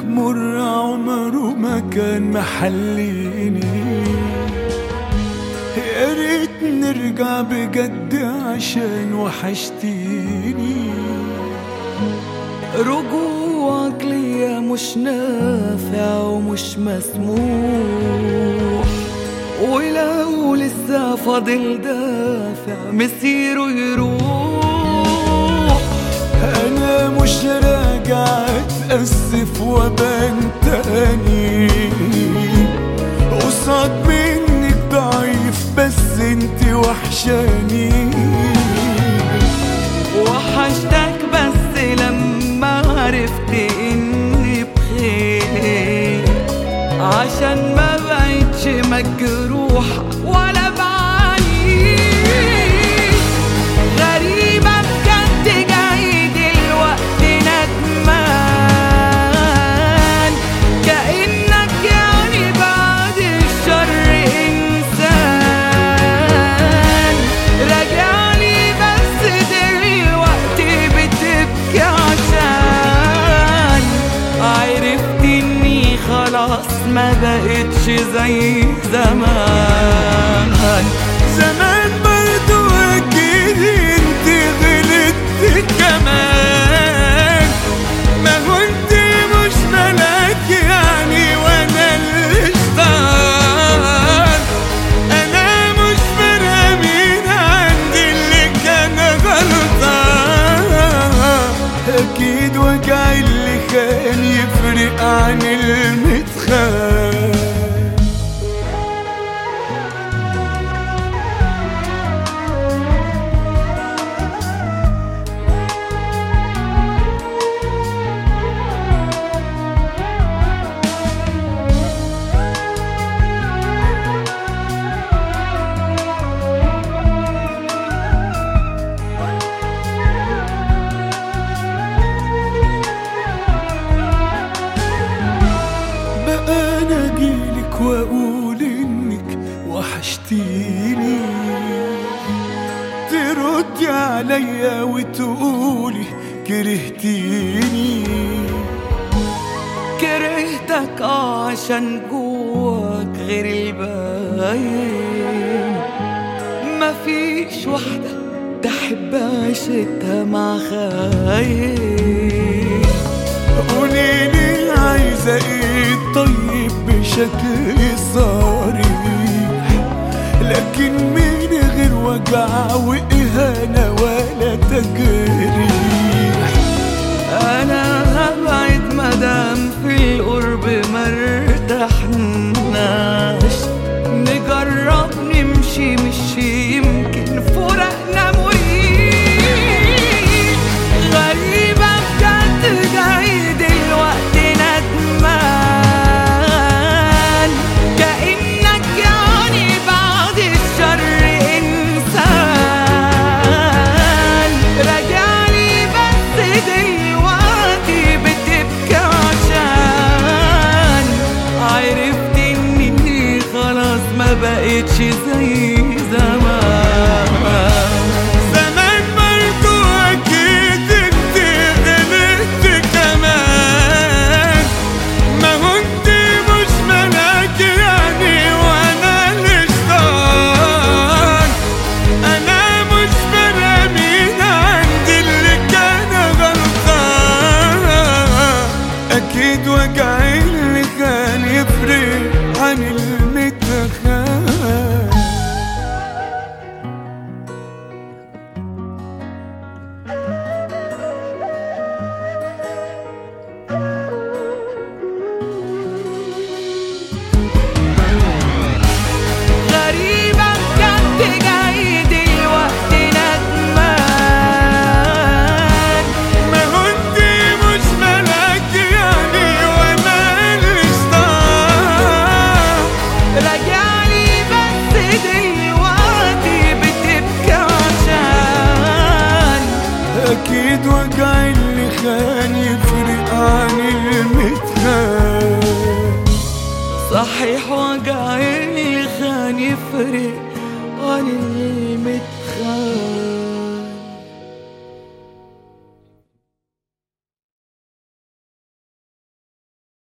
مر عمره ما كان محليني يا ريت نرجع بجد عشان وحشتيني رجوعك ليا مش نافع ومش مسموح ولو لسه فاضل دافع مسيره يروح انا مش راجع اتأسف وابان تاني قصاد منك ضعيف بس انت وحشاني وحشتك بس لما عرفت اني بخير عشان ما بقتش مجروح ولا بعاني غريبة بجد جاي دلوقتي ندمان كأنك يعني بعد الشر إنسان راجعلي بس دلوقتي بتبكي عشان عرفت إني خلاص ما بقتش زي زمان زمان برضو اكيد انت غلطت كمان ما هو انت مش ملاك يعني وانا الشيطان انا مش فارقه مين عندي اللي كان غلطان اكيد وجع اللي كان يفرق عن المتخان بقى انا اجيلك واقول انك وحشتيني تردي عليا وتقولي كرهتيني كرهتك عشان جواك غير الباين مفيش واحدة تحب عيشتها مع خاين قوليلي عايزة ايه طيب بشكل صريح لكن من غير وجع وإهانة ولا تجريح انا هبعد مدام في القرب مرتحناش نجرب نمشي مش يمكن فرقنا مريح غريبة بجد جاي دلوقتي ندمان كأنك يعني بعد الشر إنسان راجعلي بس دلوقتي بتبكي عشان عرفت إني خلاص ما بقتش زي زمان زمان برضو أكيد انت غلطت كمان ما هو انت مش ملاك يعني وانا الشيطان انا مش فارقة مين عندي اللي كان غلطان اكيد وجعي اللي كان يفرق عن المتخان غريبة بجد جاي دلوقتي ندمان ما هو انت مش ملاك يعني وانا الشيطان راجعلي بس دلوقتي بتبكي عشان اكيد وجع اللي خان يفرق عن المتخان صحيح وجع اللي خان يفرق عن المتخان